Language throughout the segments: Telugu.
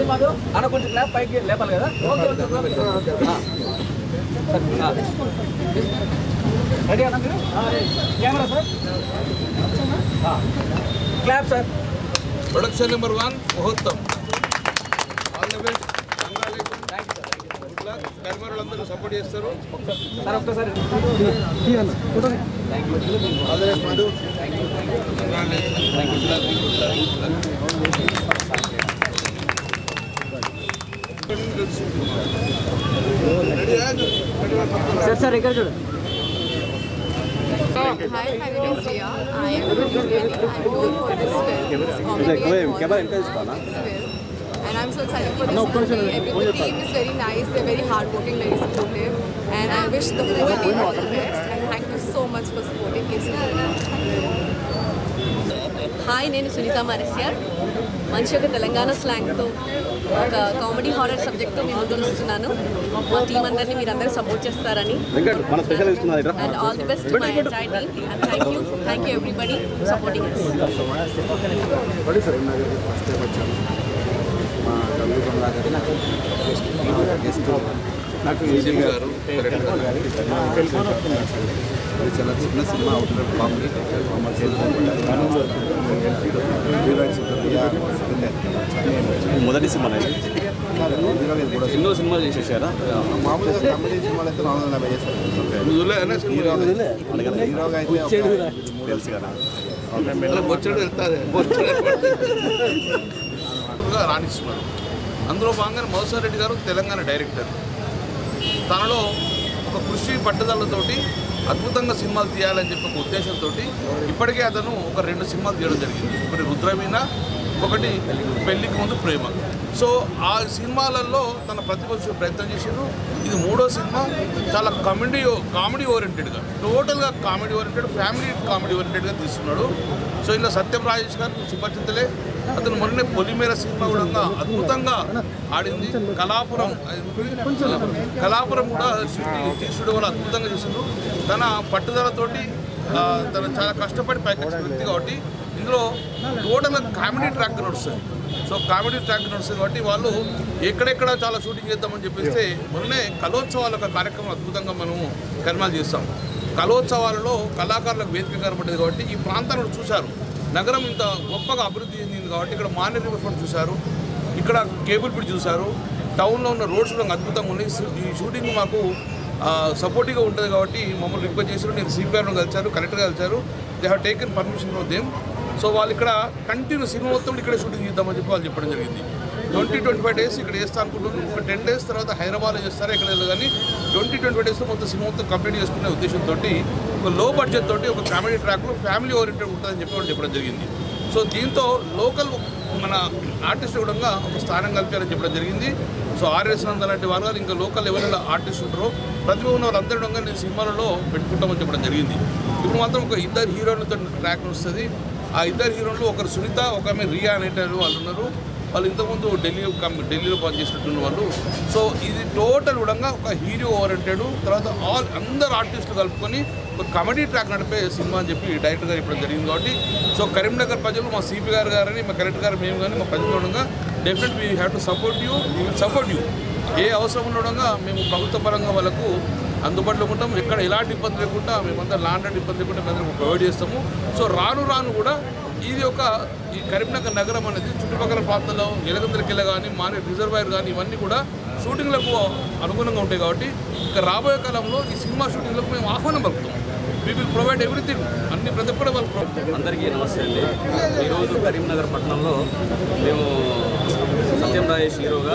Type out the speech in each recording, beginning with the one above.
అన్న కొంచెం క్లాప్ పైకి లేపాలి కదా ఓకే ఓకే రెడీ అన్న మీరు camera sir clap sir production number one ముహూర్తం ఆల్ ది బెస్ట్ కెమెరాలందరూ సపోర్ట్ చేస్తారు సార్ ఒక్కసారి సార్ సార్ ఇక్కడ చూడు Hi, my name is Ria. I am from Delhi. I'm known for this film, this comedy film. And I'm so excited for this movie. Every, the team is very nice. They're very hardworking, very supportive. And I wish the whole team all the best. And thank you so much for supporting KCP. Hi నేను సునీత మారస్యార్ మంచి ఒక తెలంగాణ స్లాంగ్తో ఒక కామెడీ హారర్ సబ్జెక్ట్తో మేము ముందుకు వస్తున్నాను మా టీం అందరినీ మీరందరూ సపోర్ట్ చేస్తారని మన స్పెషల్ ఇస్తున్నారు and all the best my entire team and thank you thank you everybody supporting us first time వచ్చాను మా గంగు కమలా గారి గెస్ట్ నాకు ఈజీ గారు ఇది చాలా చిన్న సినిమా అవుతుంది కామెడీ కమర్షియల్ మొదటి సినిమా ఎన్నో సినిమాలు చేసేసారా మామూలుగా కామెడీ సినిమాలు అయితే నాలుగు వందల యాభై చేస్తారు నువ్వు చూడలేదన్నా సినిమా హీరోగా అయితే ఒక మూడు తెలుసు కదా అలా బొచ్చడు వెళ్తారు రాణిస్తున్నారు అందులో భాగంగా మధుసూర్ రెడ్డి గారు తెలంగాణ డైరెక్టర్ తనలో ఒక కృషి పట్టుదలతోటి అద్భుతంగా సినిమాలు తీయాలని చెప్పి ఒక ఉద్దేశంతో ఇప్పటికే అతను ఒక రెండు సినిమాలు తీయడం జరిగింది ఒకటి రుద్రవీణ ఒకటి పెళ్లికి ముందు ప్రేమ సో ఆ సినిమాలలో తన ప్రతిభ చూసే ప్రయత్నం చేశారు ఇది మూడో సినిమా చాలా కామెడీ కామెడీ ఓరియంటెడ్గా టోటల్గా కామెడీ ఓరియంటెడ్ ఫ్యామిలీ కామెడీ ఓరియంటెడ్గా తీస్తున్నాడు సో ఇలా సత్యం రాజేష్ గారు సుపరిచితులే అతను మొన్నే పొలిమేర సినిమా కూడా అద్భుతంగా ఆడింది కళాపురం కళాపురం కూడా షూటింగ్ తీసుడు వల్ల అద్భుతంగా చేసిండు తన పట్టుదలతోటి ఆ, తను చాలా కష్టపడి పైకి వచ్చిన వ్యక్తి కాబట్టి ఇందులో టోటల్ కామెడీ ట్రాక్ నడుస్తుంది సో కామెడీ ట్రాక్ నడుస్తుంది కాబట్టి వాళ్ళు ఎక్కడెక్కడ చాలా షూటింగ్ చేద్దామని చెప్పేస్తే మొన్నే కలోత్సవాల ఒక కార్యక్రమం అద్భుతంగా మనము కర్మాలు చేస్తాం కలోత్సవాలలో కళాకారులకు వేదిక కనబడ్డది కాబట్టి ఈ ప్రాంతాలను చూశారు నగరం ఇంత గొప్పగా అభివృద్ధి చెందింది కాబట్టి ఇక్కడ మాన్య రివర్ ఫ్రంట్ చూశారు ఇక్కడ కేబుల్ బ్రిడ్జ్ చూశారు టౌన్లో ఉన్న రోడ్స్ కూడా అద్భుతంగా ఉన్నాయి షూ- ఈ షూటింగ్ మాకు సపోర్టివ్గా ఉంటుంది కాబట్టి మమ్మల్ని రిక్వెస్ట్ చేశారు నేను సిపిఆర్ను కలిశారు కలెక్టర్ కలిశారు they have taken permission from them so వాళ్ళు ఇక్కడ కంటిన్యూ సినిమా మొత్తం ఇక్కడ షూటింగ్ చేద్దామని చెప్పి వాళ్ళు చెప్పడం జరిగింది ట్వంటీ ట్వంటీ ఫైవ్ డేస్ ఇక్కడ చేస్తా అనుకుంటున్నాను ఒక టెన్ డేస్ తర్వాత హైదరాబాద్లో చేస్తారా ఇక్కడ వెళ్ళదు కానీ ట్వంటీ ట్వంటీ ఫైవ్ డేస్లో మొత్తం సినిమా మొత్తం కంప్లీట్ చేసుకునే ఉద్దేశంతో ఒక లో బడ్జెట్ తోటి ఒక కామెడీ ట్రాక్లో ఫ్యామిలీ ఓరియంటెడ్ ఉంటుందని చెప్పి వాళ్ళు చెప్పడం జరిగింది సో దీంతో లోకల్ మన ఆర్టిస్ట్ కూడా ఒక స్థానం కల్పించాలని చెప్పడం జరిగింది సో ఆర్ఎస్ నంద లాంటి వాళ్ళు కానీ ఇంకా లోకల్ ఎవరైనా ఆర్టిస్ట్ ఉంటారో ప్రతిభ ఉన్న వాళ్ళందరూ కూడా నేను సినిమాలలో పెట్టుకుంటామని చెప్పడం జరిగింది ఇప్పుడు మాత్రం ఒక ఇద్దరు హీరోలతో ట్రాక్ వస్తుంది ఆ ఇద్దరు హీరోలు ఒకరు సునీత ఒక ఆమె రియా అనేటారు వాళ్ళు ఉన్నారు వాళ్ళు ఇంతకుముందు ఢిల్లీ కం- ఢిల్లీలో పనిచేసినట్టున్న వాళ్ళు సో ఇది టోటల్ కూడా ఒక హీరో ఓరియంటెడ్ తర్వాత ఆల్ అందరు ఆర్టిస్టులు కలుపుకొని ఒక కామెడీ ట్రాక్ నడిపే సినిమా అని చెప్పి డైరెక్టర్ గారు ఇప్పుడు జరిగింది కాబట్టి సో కరీంనగర్ ప్రజలు మా సిపి గారు గారని మా కలెక్టర్ గారు మేము కానీ మా ప్రజలు ఉండగా definite we have to support you we will support you ఏ అవసరం ఉండగా మేము ప్రభుత్వ పరంగా వాళ్ళకు అందుబాటులో ఉంటాం ఎక్కడ ఎలాంటి ఇబ్బంది లేకుండా మేమంతా లాండ్ అండ్ ఇబ్బంది లేకుండా మేము ప్రొవైడ్ చేస్తాము సో రాను రాను కూడా ఇది ఒక ఈ కరీంనగర్ నగరం అనేది చుట్టుపక్కల ప్రాంతాల్లో ఎలగందరికెళ్ళ కానీ మానే రిజర్వాయర్ కానీ ఇవన్నీ కూడా షూటింగ్లకు అనుగుణంగా ఉంటాయి కాబట్టి ఇక రాబోయే కాలంలో ఈ సినిమా షూటింగ్లకు మేము ఆహ్వానం పలుకుతాం వీ విల్ ప్రొవైడ్ ఎవ్రీథింగ్ అన్ని ప్రతి ఒక్కటి వాళ్ళు ప్రొవైడ్ అందరికీ నమస్తే అండి ఈరోజు కరీంనగర్ పట్టణంలో మేము సత్యం రాజేష్ హీరోగా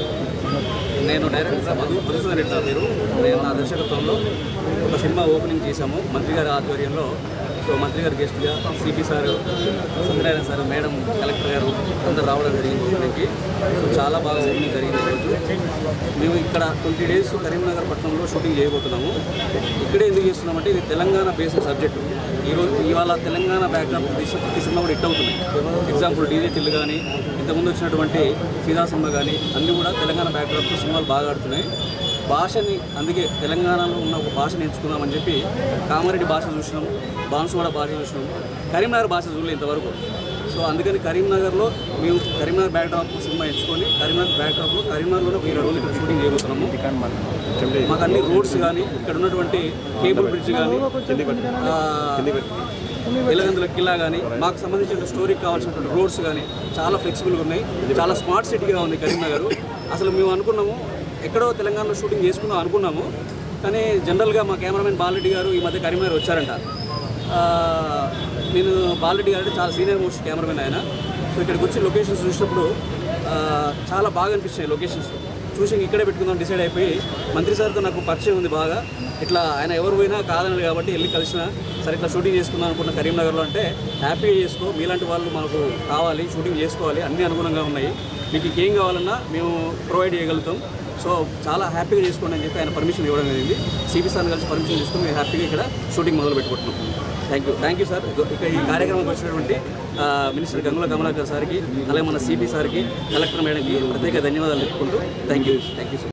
నేను డైరెక్టర్ మధు మధుసూదన్ రెడ్డి నా పేరు నేను నా దర్శకత్వంలో ఒక సినిమా ఓపెనింగ్ చేశాము మంత్రి గారి ఆధ్వర్యంలో సో మంత్రి గారు గెస్ట్గా CP sir Satyanarayana sir madam collector గారు అందరు రావడం జరిగింది ఓపెనింగ్కి సో చాలా బాగా ఓపెనింగ్ జరిగింది ఈరోజు మేము ఇక్కడ ట్వంటీ డేస్ కరీంనగర్ పట్టణంలో షూటింగ్ చేయబోతున్నాము ఇక్కడే ఎందుకు చేస్తున్నామంటే ఇది తెలంగాణ బేస్డ్ సబ్జెక్టు ఈరోజు ఇవాళ తెలంగాణ బ్యాక్గ్రౌండ్ ప్రతి సినిమా కూడా హిట్ అవుతున్నాయి ఎగ్జాంపుల్ డీజే టిల్లు కానీ ఇంతకుముందు వచ్చినటువంటి ఫిదా సినిమా కానీ అన్నీ కూడా తెలంగాణ బ్యాక్గ్రౌండ్తో సినిమాలు బాగా ఆడుతున్నాయి భాషని అందుకే తెలంగాణలో ఉన్న ఒక భాషను ఎంచుకుందామని చెప్పి కామారెడ్డి భాష చూసినాం బాన్సువాడ భాష చూసినాం కరీంనగర్ భాష చూడలేదు ఇంతవరకు సో అందుకని కరీంనగర్లో మేము కరీంనగర్ బ్యాక్డ్రాప్ సినిమా ఎంచుకొని కరీంనగర్ బ్యాక్డ్రాప్లో కరీంనగర్లోనే ఒక ఇరవై రోజులు ఇక్కడ షూటింగ్ చేయబోతున్నాము మాకు అన్ని రోడ్స్ కానీ ఇక్కడ ఉన్నటువంటి కేబుల్ బ్రిడ్జ్ కానీ ఎలగందుల కిల్లా కానీ మాకు సంబంధించిన స్టోరీకి కావాల్సినటువంటి రోడ్స్ కానీ చాలా ఫ్లెక్సిబుల్గా ఉన్నాయి చాలా స్మార్ట్ సిటీగా ఉంది కరీంనగర్ అసలు మేము అనుకున్నాము ఎక్కడో తెలంగాణలో షూటింగ్ చేసుకుందాం అనుకున్నాము కానీ జనరల్గా మా కెమెరామెన్ బాలరెడ్డి గారు ఈ మధ్య కరీంనగర్ వచ్చారంట ఆ, నేను బాలరెడ్డి గారు అంటే చాలా సీనియర్ మోస్ట్ కెమెరామెన్ ఆయన సో ఇక్కడికి వచ్చి లొకేషన్స్ చూసినప్పుడు ఆ, చాలా బాగా అనిపించాయి లొకేషన్స్ చూసి ఇంక ఇక్కడే పెట్టుకుందాం డిసైడ్ అయిపోయి మంత్రి సార్తో నాకు పరిచయం ఉంది బాగా ఇట్లా ఆయన ఎవరు పోయినా కాదనడు కాబట్టి వెళ్ళి కలిసిన సరే ఇట్లా షూటింగ్ చేసుకుందాం అనుకున్న కరీంనగర్లో అంటే హ్యాపీగా చేసుకో మీలాంటి వాళ్ళు మనకు కావాలి షూటింగ్ చేసుకోవాలి అన్నీ అనుగుణంగా ఉన్నాయి మీకు ఇంకేం కావాలన్నా మేము ప్రొవైడ్ చేయగలుగుతాం సో చాలా హ్యాపీగా చేసుకోండి అని చెప్పి ఆయన పర్మిషన్ ఇవ్వడం జరిగింది సిపి సార్ని కలిసి పర్మిషన్ తీసుకుని మేము హ్యాపీగా ఇక్కడ షూటింగ్ మొదలు పెట్టుకుంటున్నాం thank you thank you sir ఇక్కడ ఈ కార్యక్రమానికి వచ్చినటువంటి ఆ, మినిస్టర్ గంగుల కమలాకర్ సార్కి అలాగే మన సిపి సార్కి కలెక్టర్ మేడంకి ప్రత్యేక ధన్యవాదాలు చెప్పుకుంటూ thank you thank you sir